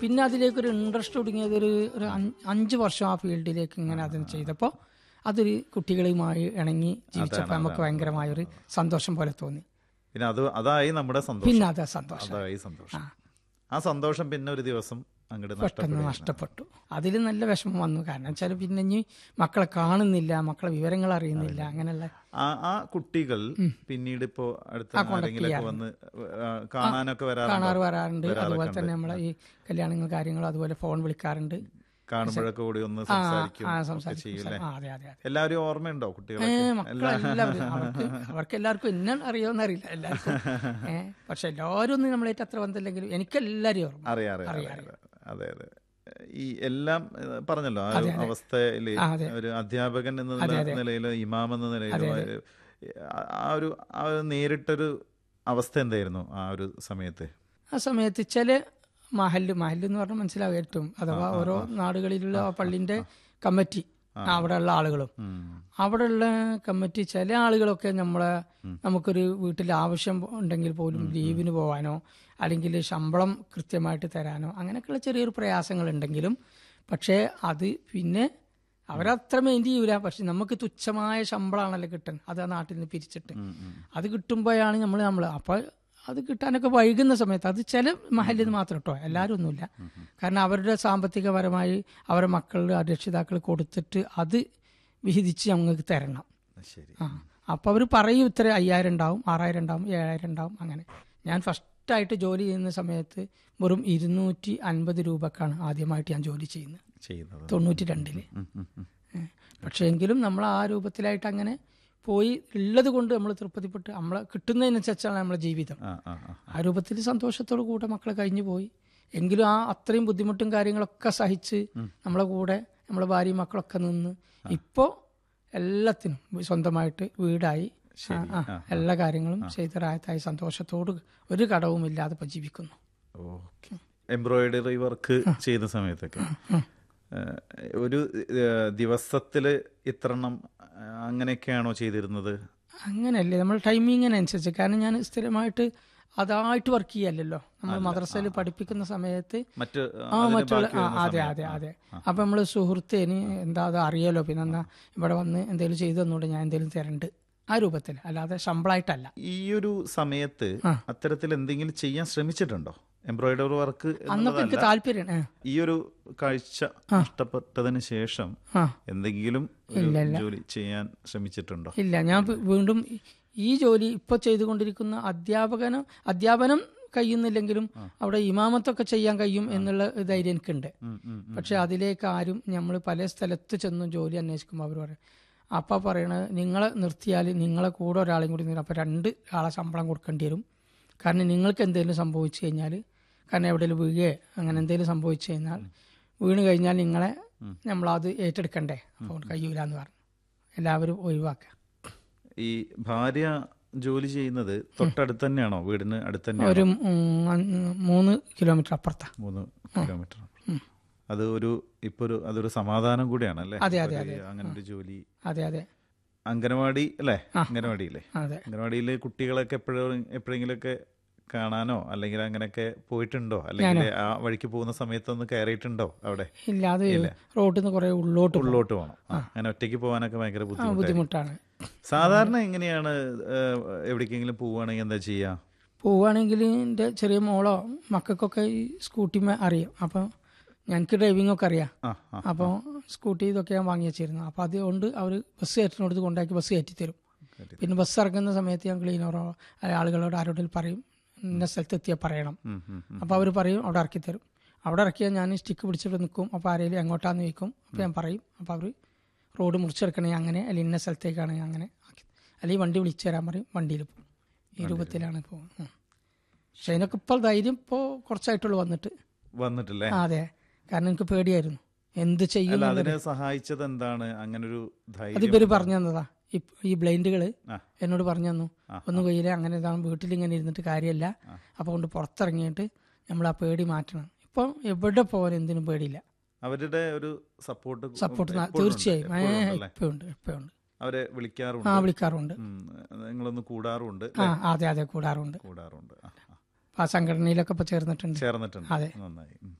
പിന്നെ അതിലേക്ക് ഒരു ഇൻട്രസ്റ്റ് തുടങ്ങിയത് ഒരു ഒരു അഞ്ച് അഞ്ച് വർഷം ആ ഫീൽഡിലേക്ക് ഇങ്ങനെ അതിന് ചെയ്തപ്പോൾ അതൊരു കുട്ടികളുമായി ഇണങ്ങി ജീവിച്ചപ്പോൾ നമുക്ക് ഭയങ്കരമായ ഒരു സന്തോഷം പോലെ തോന്നി പിന്നെ അത് അതായി നമ്മുടെ സന്തോഷം പിന്നെ അത് സന്തോഷം അതായി സന്തോഷം ആ സന്തോഷം പിന്നെ ഒരു ദിവസം അങ്ങോട്ട് പെട്ടെന്ന് നഷ്ടപ്പെടും നഷ്ടപ്പെട്ടു അതിൽ നല്ല വിഷമം വന്നു കാരണം വെച്ചാൽ പിന്നെ ഇനി മക്കളെ കാണുന്നില്ല മക്കളെ വിവരങ്ങൾ അറിയുന്നില്ല അങ്ങനെയുള്ള ആ ആ കുട്ടികൾ പിന്നീട് ഇപ്പോ അടുത്ത ആരെങ്കിലൊക്കെ വന്ന് ആ, കാണാനൊക്കെ വരാറുണ്ടോ കാണാറ് വരാറുണ്ട് അതുപോലെ തന്നെ നമ്മളെ ഈ കല്യാണങ്ങൾ കാര്യങ്ങളും അതുപോലെ ഫോൺ വിളിക്കാറുണ്ട് കാണുമ്പോഴൊക്കെ കൂടി ഒന്ന് ആ സംസാരിക്കും ആ ഒക്കെ സംസാരിക്കും ചെയ്യൂലേ ആ, അതെ അതെ അതെ എല്ലാവരും ഓർമ്മയുണ്ടോ ഏ കുട്ടികളൊക്കെ മക്കളെല്ലാവരും അവർക്ക് അവർക്ക് എല്ലാവർക്കും എന്നെ അറിയാമെന്ന് അറിയില്ല എല്ലാവർക്കും ഏ പക്ഷെ എല്ലാവരും ഒന്നും നമ്മളായിട്ട് അത്ര ബന്ധമില്ലെങ്കിലും എനിക്ക് എല്ലാവരും ഓർമ്മ അറിയാം അറിയാം അറിയാം, അറിയാം. അതെ അതെ ഈ എല്ലാം ഏഹ്, പറഞ്ഞല്ലോ ആ ഒരു അവസ്ഥയില് ആ, അതെ. ഒരു അധ്യാപകൻ എന്ന നിലയിലോ ഇമാം എന്ന നിലയിലോ ഏഹ്, ആ ഒരു ആ ഒരു നേരിട്ടൊരു അവസ്ഥ എന്തായിരുന്നു ആ ഒരു സമയത്ത് ആ സമയത്ത് ചില മഹല് മഹല് എന്ന് പറഞ്ഞാൽ മനസ്സിലാവും ഏറ്റവും അഥവാ ഓരോ നാടുകളിലുള്ള ആ പള്ളിന്റെ കമ്മിറ്റി അവിടെയുള്ള ആളുകളും ഉം. അവിടെയുള്ള കമ്മിറ്റി ചില ആളുകളൊക്കെ നമ്മളെ നമുക്കൊരു വീട്ടിൽ ആവശ്യം ഉണ്ടെങ്കിൽ പോലും ലീവിന് പോകാനോ അല്ലെങ്കിൽ ശമ്പളം കൃത്യമായിട്ട് തരാനോ അങ്ങനെയൊക്കെയുള്ള ചെറിയൊരു പ്രയാസങ്ങൾ ഉണ്ടെങ്കിലും പക്ഷേ അത് പിന്നെ അവരത്ര മെയിൻ ചെയ്യൂല പക്ഷെ നമുക്ക് തുച്ഛമായ ശമ്പളമാണല്ലോ കിട്ടുന്നത് അത് ആ നാട്ടിൽ നിന്ന് പിരിച്ചിട്ട് അത് കിട്ടുമ്പോഴാണ് നമ്മൾ നമ്മൾ അപ്പോൾ അത് കിട്ടാനൊക്കെ വൈകുന്ന സമയത്ത് അത് ചില മഹലിൽ നിന്ന് മാത്രം കേട്ടോ എല്ലാവരും ഒന്നുമില്ല കാരണം അവരുടെ സാമ്പത്തികപരമായി അവരുടെ മക്കളുടെ രക്ഷിതാക്കൾ കൊടുത്തിട്ട് അത് വിഹിതിച്ച് ഞങ്ങൾക്ക് തരണം ശരി ആ അപ്പോൾ അവർ പറയും ഇത്ര അയ്യായിരം ഉണ്ടാവും ആറായിരം ഉണ്ടാവും ഏഴായിരം ഉണ്ടാവും അങ്ങനെ ഞാൻ ഫസ്റ്റായിട്ട് ജോലി ചെയ്യുന്ന സമയത്ത് വെറും ഇരുന്നൂറ്റി അൻപത് രൂപക്കാണ് ആദ്യമായിട്ട് ഞാൻ ജോലി ചെയ്യുന്നത് ചെയ്യുന്നത് തൊണ്ണൂറ്റി രണ്ടില് ഉം, ഉം, ഉം. പക്ഷേ എങ്കിലും നമ്മൾ ആ രൂപത്തിലായിട്ട് അങ്ങനെ പോയി ഉള്ളത് കൊണ്ട് നമ്മൾ തൃപ്തിപ്പെട്ട് നമ്മളെ കിട്ടുന്നതിനനുസരിച്ചാണ് നമ്മളെ ജീവിതം ആ ആ ആ ആ രൂപത്തിൽ സന്തോഷത്തോടു കൂടെ മക്കളെ കഴിഞ്ഞു പോയി എങ്കിലും ആ അത്രയും ബുദ്ധിമുട്ടും കാര്യങ്ങളൊക്കെ സഹിച്ച് നമ്മളെ കൂടെ നമ്മളെ ഭാര്യയും മക്കളൊക്കെ നിന്ന് ഇപ്പോൾ എല്ലാത്തിനും സ്വന്തമായിട്ട് വീടായി ആ, ആ, എല്ലാ കാര്യങ്ങളും ചെയ്തറായത്തായി സന്തോഷത്തോട് ഒരു കടവും ഇല്ലാതെ ഇപ്പൊ ജീവിക്കുന്നു ഓക്കെ എംബ്രോയിഡറി വർക്ക് ചെയ്ത സമയത്തൊക്കെ ഏഹ്, ഒരു ഏഹ്, ദിവസത്തില് ഇത്രണ്ണം ഏഹ്, അങ്ങനെയൊക്കെയാണോ ചെയ്തിരുന്നത് അങ്ങനെയല്ലേ നമ്മൾ ടൈമിങ്ങിനനുസരിച്ച് കാരണം ഞാൻ സ്ഥിരമായിട്ട് അതായിട്ട് വർക്ക് ചെയ്യല്ലോ നമ്മൾ മദ്രസയിൽ പഠിപ്പിക്കുന്ന സമയത്ത് മറ്റ് ആ അതിന് മറ്റുള്ള ബാക്കി ആ, വരുന്ന അതെ സമയം. അതെ അതെ അപ്പൊ നമ്മള് സുഹൃത്തേന് എന്താ അത് അറിയാലോ പിന്നെ എന്നാ ഇവിടെ വന്ന് എന്തെങ്കിലും ചെയ്തു തന്നൂടെ ഞാൻ എന്തെങ്കിലും തരണ്ട് ആ രൂപത്തിൽ അല്ലാതെ ശമ്പളമായിട്ടല്ല ഈ ഒരു സമയത്ത് അത്തരത്തിൽ എന്തെങ്കിലും ചെയ്യാൻ ശ്രമിച്ചിട്ടുണ്ടോ എംബ്രോയിഡറി വർക്ക് അന്നൊക്കെ എനിക്ക് താല്പര്യം ആ, ഈ ഒരു കാഴ്ച നഷ്ടപ്പെട്ടതിന് ശേഷം ആ എന്തെങ്കിലും ഒരു ജോലി ചെയ്യാൻ ശ്രമിച്ചിട്ടുണ്ടോ ഇല്ല ഞാൻ വി- വീണ്ടും ഈ ജോലി ഇപ്പൊ ചെയ്തുകൊണ്ടിരിക്കുന്ന അധ്യാപകനും അധ്യാപനം കഴിയുന്നില്ലെങ്കിലും അവിടെ ഇമാമത്തൊക്കെ ചെയ്യാൻ കഴിയും എന്നുള്ള ധൈര്യം എനിക്കുണ്ട് ഉം, ഉം, ഉം. പക്ഷെ അതിലേക്ക് ആരും നമ്മൾ പല സ്ഥലത്ത് ചെന്നും ജോലി അന്വേഷിക്കുമ്പോൾ അവർ പറയും അപ്പ പറയണത് നിങ്ങളെ നിർത്തിയാൽ നിങ്ങളെ കൂടെ ഒരാളെയും കൂടി നിർത്തി അപ്പോൾ രണ്ട് ആളെ ശമ്പളം കൊടുക്കേണ്ടി വരും കാരണം നിങ്ങൾക്ക് എന്തെങ്കിലും സംഭവിച്ചു കഴിഞ്ഞാൽ കാരണം എവിടെയെങ്കിലും വീഴുകയോ അങ്ങനെ എന്തെങ്കിലും സംഭവിച്ചു കഴിഞ്ഞാൽ വീണ് കഴിഞ്ഞാൽ നിങ്ങളെ നമ്മളത് ഏറ്റെടുക്കണ്ടേ അപ്പോൾ കഴിയൂല എന്ന് പറഞ്ഞു എല്ലാവരും ഒഴിവാക്കുക ഈ ഭാര്യ ജോലി ചെയ്യുന്നത് തൊട്ടടുത്ത് തന്നെയാണോ വീടിന് അടുത്ത് തന്നെയാണോ ഒരു ഉം, അഞ്ച്- മൂന്ന് കിലോമീറ്റർ അപ്പുറത്താണ് മൂന്ന് കിലോമീറ്റർ അത് ഒരു ഇപ്പൊ ഒരു അതൊരു സമാധാനം കൂടിയാണ് അല്ലേ അതെ, അതെ, ഒരു അങ്ങനെ ഒരു ജോലി അതെ അതെ അംഗനവാടി അല്ലേ അംഗനവാടിയില്ലേ അതെ അംഗനവാടിയിലെ കുട്ടികളൊക്കെ എപ്പോഴും എപ്പോഴെങ്കിലൊക്കെ കാണാനോ അല്ലെങ്കിൽ അങ്ങനെയൊക്കെ പോയിട്ടുണ്ടോ അല്ലെങ്കിൽ ആ വഴിക്ക് പോകുന്ന സമയത്തൊന്ന് കയറിയിട്ടുണ്ടോ അവിടെ ഇല്ല അത് റോഡിൽ നിന്ന് കുറെ ഉള്ളോട്ട് പോകും. ഉള്ളോട്ട് പോകണം ആ, അങ്ങനെ ഒറ്റയ്ക്ക് പോകാനൊക്കെ ഭയങ്കര ആ, ബുദ്ധിമുട്ടാണ് ബുദ്ധിമുട്ടാണ് സാധാരണ എങ്ങനെയാണ് ഏഹ്, എവിടേക്കെങ്കിലും പോവുകയാണെങ്കിൽ എന്താ ചെയ്യാ പോവുകയാണെങ്കിൽ എൻ്റെ ചെറിയ മോളോ മക്കൾക്കൊക്കെ ഈ സ്കൂട്ടിമേ അറിയാം അപ്പം ഞങ്ങൾക്ക് ഡ്രൈവിംഗ് ഒക്കെ അറിയാം ആ ആ അപ്പോൾ സ്കൂട്ടി ഇതൊക്കെ ഞാൻ വാങ്ങി വെച്ചിരുന്നു അപ്പോൾ അതുകൊണ്ട് അവർ ബസ് കയറ്റിനടുത്ത് കൊണ്ടാക്കി ബസ് കയറ്റി തരും പിന്നെ ബസ് ഇറങ്ങുന്ന സമയത്ത് ഞാൻ ക്ലീനറോ അല്ലെങ്കിൽ ആളുകളോട് ആരോടെങ്കിലും പറയും ഇന്ന സ്ഥലത്ത് എത്തിയാൽ പറയണം ഉം, ഉം, ഉം. അപ്പോൾ അവർ പറയും അവിടെ ഇറക്കി തരും അവിടെ ഇറക്കിയാൽ ഞാൻ സ്റ്റിക്ക് പിടിച്ചിട്ട് നിൽക്കും അപ്പോൾ ആരെങ്കിലും എങ്ങോട്ടാന്ന് ചോദിക്കും അപ്പോൾ ഞാൻ പറയും അപ്പോൾ അവർ റോഡ് മുറിച്ചെടുക്കണേ അങ്ങനെ അല്ലെങ്കിൽ ഇന്ന സ്ഥലത്തേക്കാണെങ്കിൽ അങ്ങനെ ആക്കി അല്ലെങ്കിൽ വണ്ടി വിളിച്ചു തരാൻ പറയും വണ്ടിയിൽ പോകും ഈ രൂപത്തിലാണ് ഇപ്പോൾ പക്ഷെ അതിനൊക്കെ ഇപ്പോൾ ധൈര്യം ഇപ്പോൾ കുറച്ചായിട്ടുള്ളൂ വന്നിട്ട് വന്നിട്ടില്ലേ ആ അതെ കാരണം എനിക്ക് പേടിയായിരുന്നു എന്ത് ചെയ്യും അല്ല എന്നുള്ളത്. അതിനെ സഹായിച്ചത് എന്താണ് അങ്ങനെ ഒരു അത് ധൈര്യം ഇവര് പറഞ്ഞു തന്നതാ ഈ- ഈ ബ്ലൈൻഡുകൾ ആ. എന്നോട് പറഞ്ഞു തന്നു ആ, ഒന്നും കയ്യില്ല അങ്ങനെ ഇതാണ് വീട്ടിൽ ഇങ്ങനെ ഇരുന്നിട്ട് കാര്യമല്ല അപ്പോൾ കൊണ്ട് പുറത്തിറങ്ങിയിട്ട് നമ്മൾ ആ പേടി മാറ്റണം ഇപ്പോൾ എവിടെ പോകാൻ എന്തിനും പേടിയില്ല അവരുടെ ഒരു സപ്പോർട്ട് സപ്പോർട്ട് തീർച്ചയായും ഏ ഇപ്പം ഉണ്ട് ഇപ്പം ഉണ്ട് അവരെ ആ വിളിക്കാറുണ്ട് വിളിക്കാറുണ്ട് ഉം, നിങ്ങളൊന്ന് കൂടാറുണ്ട് ആ അതെ അതെ കൂടാറുണ്ട് കൂടാറുണ്ട് ആ, ആ. ആ സംഘടനയിലൊക്കെ ഇപ്പൊ ചേർന്നിട്ടുണ്ട് ചേർന്നിട്ടുണ്ട് അതെ. നന്നായി ഉം.